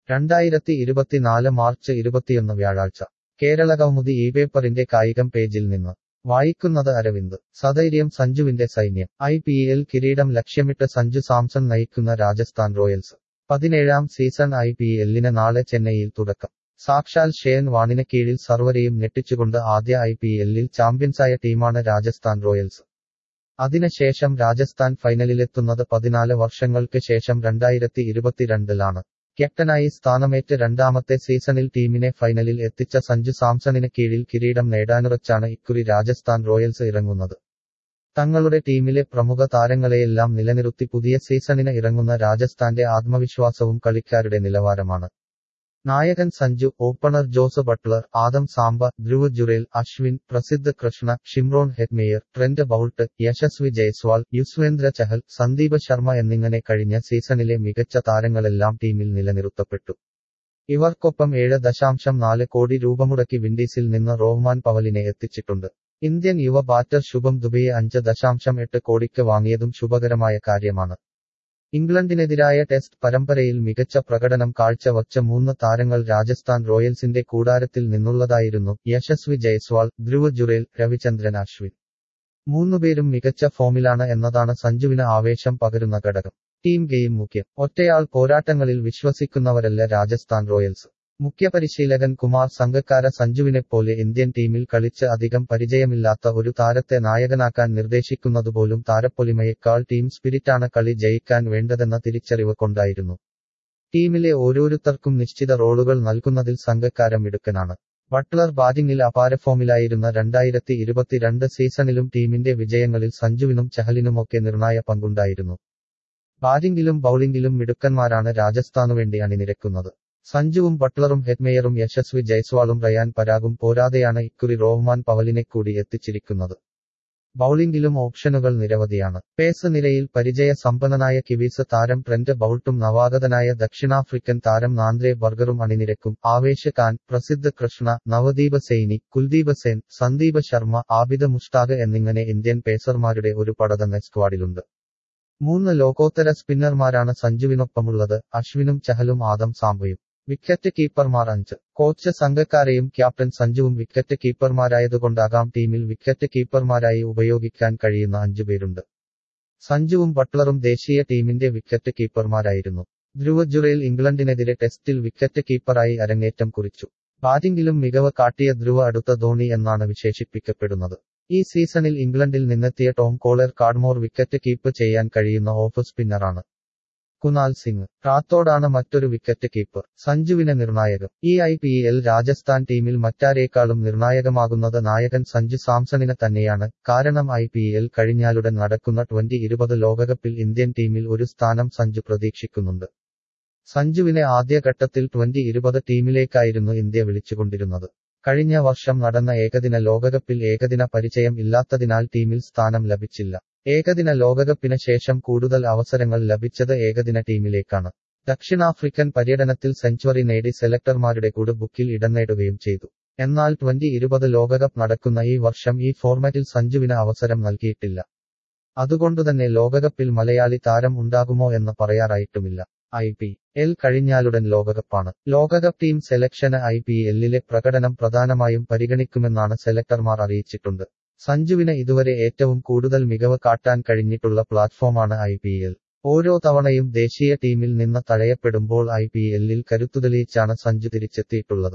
രണ്ടായിരത്തി ഇരുപത്തിനാല് മാർച്ച് ഇരുപത്തിയൊന്ന് വ്യാഴാഴ്ച കേരള കൗമുദി ഈ പേപ്പറിന്റെ കായികം പേജിൽ നിന്ന് വായിക്കുന്നത് അരവിന്ദ് സധൈര്യം സഞ്ജുവിന്റെ സൈന്യം ഐ പി എൽ കിരീടം ലക്ഷ്യമിട്ട് സഞ്ജു സാംസൺ നയിക്കുന്ന രാജസ്ഥാൻ റോയൽസ് പതിനേഴാം സീസൺ ഐ പി എല്ലിന് നാളെ ചെന്നൈയിൽ തുടക്കം സാക്ഷാൽ ഷെയൻ വാണിന് കീഴിൽ സർവരെയും ഞെട്ടിച്ചുകൊണ്ട് ആദ്യ ഐ പി എല്ലിൽ ചാമ്പ്യൻസായ ടീമാണ് രാജസ്ഥാൻ റോയൽസ് അതിനുശേഷം രാജസ്ഥാൻ ഫൈനലിലെത്തുന്നത് പതിനാല് വർഷങ്ങൾക്ക് ശേഷം രണ്ടായിരത്തി ഇരുപത്തിരണ്ടിലാണ് ക്യാപ്റ്റനായി സ്ഥാനമേറ്റ് രണ്ടാമത്തെ സീസണിൽ ടീമിനെ ഫൈനലിൽ എത്തിച്ച സഞ്ജു സാംസണിന് കീഴിൽ കിരീടം നേടാനുറച്ചാണ് ഇക്കുറി രാജസ്ഥാൻ റോയൽസ് ഇറങ്ങുന്നത് തങ്ങളുടെ ടീമിലെ പ്രമുഖ താരങ്ങളെയെല്ലാം നിലനിർത്തി പുതിയ സീസണിന് ഇറങ്ങുന്ന രാജസ്ഥാന്റെ ആത്മവിശ്വാസവും കളിക്കാരുടെ നിലവാരമാണ് നായകൻ Sanju opener Jos Buttler Adam Zampa Dhruv Jurel Ashwin Prasidh Krishna Shimron Hetmyer Trent Boult Yashasvi Jaiswal Yuzvendra Chahal Sandeep Sharma എന്നിങ്ങനെ കഴിഞ്ഞ സീസണിലെ മികച്ച താരങ്ങളെല്ലാം ടീമിൽ നിലനിർത്തപ്പെട്ടു ഇവർക്കൊപ്പം ഏഴ് ദശാംശം നാല് കോടി രൂപ മുടക്കി വിൻഡീസിൽ നിന്ന് റോഹ്മാൻ പവലിനെ എത്തിച്ചിട്ടുണ്ട് ഇന്ത്യൻ യുവ ബാറ്റർ ശുഭം ദുബെയെ അഞ്ച് ദശാംശം എട്ട് കോടിക്ക് വാങ്ങിയതും ശുഭകരമായ കാര്യമാണ് ഇംഗ്ലണ്ടിനെതിരായ ടെസ്റ്റ് പരമ്പരയിൽ മികച്ച പ്രകടനം കാഴ്ചവച്ച മൂന്ന് താരങ്ങൾ രാജസ്ഥാൻ റോയൽസിന്റെ കൂടാരത്തിൽ നിന്നുള്ളതായിരുന്നു യശസ്വി ജയ്സ്വാൾ ധ്രുവ് ജുറേൽ രവിചന്ദ്രൻ അശ്വിൻ മൂന്നുപേരും മികച്ച ഫോമിലാണ് എന്നതാണ് സഞ്ജുവിന് ആവേശം പകരുന്ന ഘടകം ടീം ഗെയിം മുഖ്യം ഒറ്റയാൾ പോരാട്ടങ്ങളിൽ വിശ്വസിക്കുന്നവരല്ല രാജസ്ഥാൻ റോയൽസ് മുഖ്യ പരിശീലകൻ കുമാർ സംഘക്കാര സഞ്ജുവിനെപ്പോലെ ഇന്ത്യൻ ടീമിൽ കളിച്ച് അധികം പരിചയമില്ലാത്ത ഒരു താരത്തെ നായകനാക്കാൻ നിർദ്ദേശിക്കുന്നതുപോലും താരപ്പൊലിമയേക്കാൾ ടീം സ്പിരിറ്റാണ് കളി ജയിക്കാൻ വേണ്ടതെന്ന തിരിച്ചറിവ് കൊണ്ടായിരുന്നു ടീമിലെ ഓരോരുത്തർക്കും നിശ്ചിത റോളുകൾ നൽകുന്നതിൽ സംഘക്കാരം മിടുക്കനാണ് ബട്ട്ലർ ബാറ്റിംഗിൽ അപാര ഫോമിലായിരുന്ന രണ്ടായിരത്തി ഇരുപത്തിരണ്ട് സീസണിലും ടീമിന്റെ വിജയങ്ങളിൽ സഞ്ജുവിനും ചഹലിനുമൊക്കെ നിർണായ പങ്കുണ്ടായിരുന്നു ബാറ്റിംഗിലും ബൌളിംഗിലും മിടുക്കന്മാരാണ് രാജസ്ഥാനുവേണ്ടി അണിനിരക്കുന്നത് സഞ്ജുവും ബട്ട്ലറും ഹെറ്റ്മേയറും യശസ്വി ജയ്സ്വാളും റയാൻ പരാഗും പോരാതെയാണ് ഇക്കുറി റോഹ്മാൻ പവലിനെ കൂടി എത്തിച്ചിരിക്കുന്നത് ബൌളിംഗിലും ഓപ്ഷനുകൾ നിരവധിയാണ് പേസ് നിരയിൽ പരിചയ സമ്പന്നനായ കിവീസ് താരം ട്രെന്റ് ബൌൾട്ടും നവാഗതനായ ദക്ഷിണാഫ്രിക്കൻ താരം നാന്ദ്രെ ബർഗറും അണിനിരക്കും ആവേശ് ഖാൻ പ്രസിദ്ധ് കൃഷ്ണ നവദീപ് സൈനി കുൽദീപ് സെൻ സന്ദീപ് ശർമ്മ ആബിദ് മുഷ്താഖ് എന്നിങ്ങനെ ഇന്ത്യൻ പേസർമാരുടെ ഒരു പടതന്നെ സ്ക്വാഡിലുണ്ട് മൂന്ന് ലോകോത്തര സ്പിന്നർമാരാണ് സഞ്ജുവിനൊപ്പമുള്ളത് അശ്വിനും ചഹലും ആദം സാംബയും വിക്കറ്റ് കീപ്പർമാർ അഞ്ച് കോച്ച് സംഘക്കാരെയും ക്യാപ്റ്റൻ സഞ്ജുവും വിക്കറ്റ് കീപ്പർമാരായതുകൊണ്ടാകാം ടീമിൽ വിക്കറ്റ് കീപ്പർമാരായി ഉപയോഗിക്കാൻ കഴിയുന്ന അഞ്ചുപേരുണ്ട് സഞ്ജുവും ബട്ട്ലറും ദേശീയ ടീമിന്റെ വിക്കറ്റ് കീപ്പർമാരായിരുന്നു ധ്രുവ ജുറേൽ ഇംഗ്ലണ്ടിനെതിരെ ടെസ്റ്റിൽ വിക്കറ്റ് കീപ്പറായി അരങ്ങേറ്റം കുറിച്ചു ബാറ്റിംഗിലും മികവ് കാട്ടിയ ധ്രുവ അടുത്ത ധോണി എന്നാണ് വിശേഷിപ്പിക്കപ്പെടുന്നത് ഈ സീസണിൽ ഇംഗ്ലണ്ടിൽ നിന്നെത്തിയ Tom Kohler Cadmore wicket keep ചെയ്യാൻ കഴിയുന്ന ഓഫ് സ്പിന്നറാണ് കുനാൽ സിംഗ് റാത്തോഡാണ് മറ്റൊരു വിക്കറ്റ് കീപ്പർ സഞ്ജുവിന് നിർണായകം ഈ ഐ പി എൽ രാജസ്ഥാൻ ടീമിൽ മറ്റാരേക്കാളും നിർണായകമാകുന്നത് നായകൻ സഞ്ജു സാംസണിന് തന്നെയാണ് കാരണം ഐ പി എൽ കഴിഞ്ഞാലുടൻ നടക്കുന്ന ട്വന്റി ഇരുപത് ലോകകപ്പിൽ ഇന്ത്യൻ ടീമിൽ ഒരു സ്ഥാനം സഞ്ജു പ്രതീക്ഷിക്കുന്നുണ്ട് സഞ്ജുവിനെ ആദ്യഘട്ടത്തിൽ ട്വന്റി ഇരുപത് ടീമിലേക്കായിരുന്നു ഇന്ത്യ വിളിച്ചുകൊണ്ടിരുന്നത് കഴിഞ്ഞ വർഷം നടന്ന ഏകദിന ലോകകപ്പിൽ ഏകദിന പരിചയം ഇല്ലാത്തതിനാൽ ടീമിൽ സ്ഥാനം ലഭിച്ചില്ല ഏകദിന ലോകകപ്പിന് ശേഷം കൂടുതൽ അവസരങ്ങൾ ലഭിച്ചത് ഏകദിന ടീമിലേക്കാണ് ദക്ഷിണാഫ്രിക്കൻ പര്യടനത്തിൽ സെഞ്ചുറി നേടി സെലക്ടർമാരുടെ കൂടെ ബുക്കിൽ ഇടം നേടുകയും ചെയ്തു എന്നാൽ ട്വന്റി ഇരുപത് ലോകകപ്പ് നടക്കുന്ന ഈ വർഷം ഈ ഫോർമാറ്റിൽ സഞ്ജുവിന് അവസരം നൽകിയിട്ടില്ല അതുകൊണ്ടുതന്നെ ലോകകപ്പിൽ മലയാളി താരം ഉണ്ടാകുമോ എന്ന് പറയാറായിട്ടുമില്ല ഐ പി എൽ കഴിഞ്ഞാലുടൻ ലോകകപ്പാണ് ലോകകപ്പ് ടീം സെലക്ഷന് ഐ പി എല്ലിലെ പ്രകടനം പ്രധാനമായും പരിഗണിക്കുമെന്നാണ് സെലക്ടർമാർ അറിയിച്ചിട്ടുണ്ട് സഞ്ജുവിന് ഇതുവരെ ഏറ്റവും കൂടുതൽ മികവ് കാട്ടാൻ കഴിഞ്ഞിട്ടുള്ള പ്ലാറ്റ്ഫോമാണ് ഐ പി എൽ ഓരോ തവണയും ദേശീയ ടീമിൽ നിന്ന് തഴയപ്പെടുമ്പോൾ ഐ പി എല്ലിൽ കരുത്തുതെളിയിച്ചാണ് സഞ്ജു തിരിച്ചെത്തിയിട്ടുള്ളത്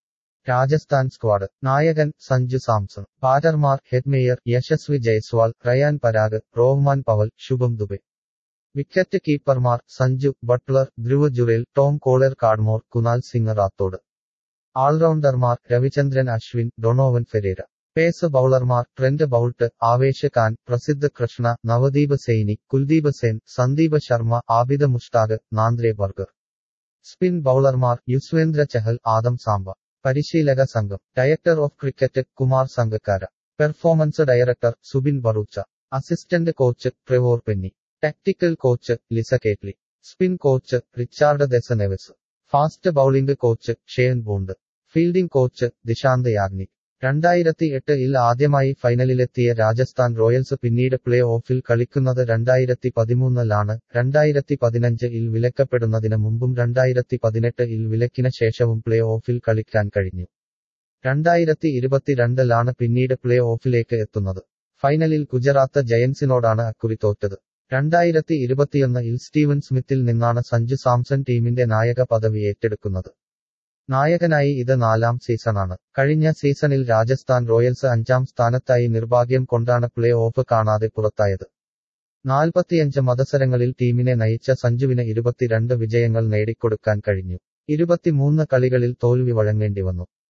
രാജസ്ഥാൻ സ്ക്വാഡ് നായകൻ സഞ്ജു സാംസൺ ബാറ്റർമാർ Hetmyer Yashasvi Jaiswal Riyan Parag Rovman Powell Shubham Dubey wicket കീപ്പർമാർ Sanju Buttler Dhruv Jurel Tom Kohler Cadmore Kunal Singh Rathore ആൾറൗണ്ടർമാർ Ravichandran Ashwin Donovan Ferreira pace ബൌളർമാർ Trent Boult Avesh Khan Prasidh Krishna Navdeep Saini Kuldeep Sen Sandeep Sharma Abid Mushtaq Nandre Burger spin ബൌളർമാർ യുസ്വേന്ദ്ര ചഹൽ ആദം സാംബ പരിശീലക സംഘം director of cricket Kumar സംഘക്കാര performance director Zubin Bharucha assistant coach Trevor Penney tactical coach Lisa Keightley spin coach Richard ദെസനെവസ് fast bowling coach Shane Bond fielding coach Dishant Yagnik രണ്ടായിരത്തി എട്ട് ഇൽ ആദ്യമായി ഫൈനലിലെത്തിയ രാജസ്ഥാൻ റോയൽസ് പിന്നീട് പ്ലേ ഓഫിൽ കളിക്കുന്നത് രണ്ടായിരത്തി പതിമൂന്നിലാണ് രണ്ടായിരത്തി പതിനഞ്ച് ഇൽ വിലക്കപ്പെടുന്നതിന് മുമ്പും രണ്ടായിരത്തി പതിനെട്ട് ഇൽ വിലക്കിന് ശേഷവും പ്ലേ ഓഫിൽ കളിക്കാൻ കഴിഞ്ഞു രണ്ടായിരത്തി ഇരുപത്തിരണ്ടിലാണ് പിന്നീട് പ്ലേ ഓഫിലേക്ക് എത്തുന്നത് ഫൈനലിൽ ഗുജറാത്ത് ജയൻസിനോടാണ് അക്കുറി തോറ്റത് രണ്ടായിരത്തി ഇരുപത്തിയൊന്ന് ഇൽ സ്റ്റീവൻ സ്മിത്തിൽ നിന്നാണ് സഞ്ജു സാംസൺ ടീമിന്റെ നായക പദവി ഏറ്റെടുക്കുന്നത് നായകനായി ഇത് നാലാം സീസണാണ് കഴിഞ്ഞ സീസണിൽ രാജസ്ഥാൻ റോയൽസ് അഞ്ചാം സ്ഥാനത്തായി നിർഭാഗ്യം കൊണ്ടാണ് പ്ലേ ഓഫ് കാണാതെ പുറത്തായത് നാൽപ്പത്തിയഞ്ച് മത്സരങ്ങളിൽ ടീമിനെ നയിച്ച സഞ്ജുവിന് ഇരുപത്തിരണ്ട് വിജയങ്ങൾ നേടിക്കൊടുക്കാൻ കഴിഞ്ഞു ഇരുപത്തിമൂന്ന് കളികളിൽ തോൽവി വഴങ്ങേണ്ടി വന്നു